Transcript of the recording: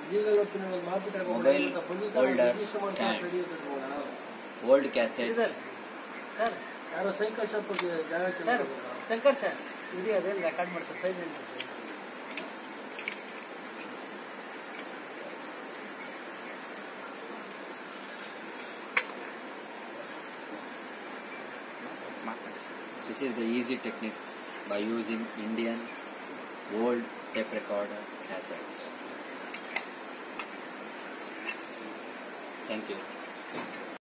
ಜೀಗಲ್ ಹೊತ್ತಿನ ಒಂದು market Mobile holder stand. Old cassette sir sir ಯಾರೋ ಸೈಕಲ್ ಶಾಪ್ ಜಾಗ ಸರ್ ಶಂಕರ್ ಸರ್ ಇಡೀ ಅದೇನು ರೆಕಾರ್ಡ್ ಮಾಡ್ತಾರೆ side This is the easy technique by using Indian old tape recorder cassette. Thank you.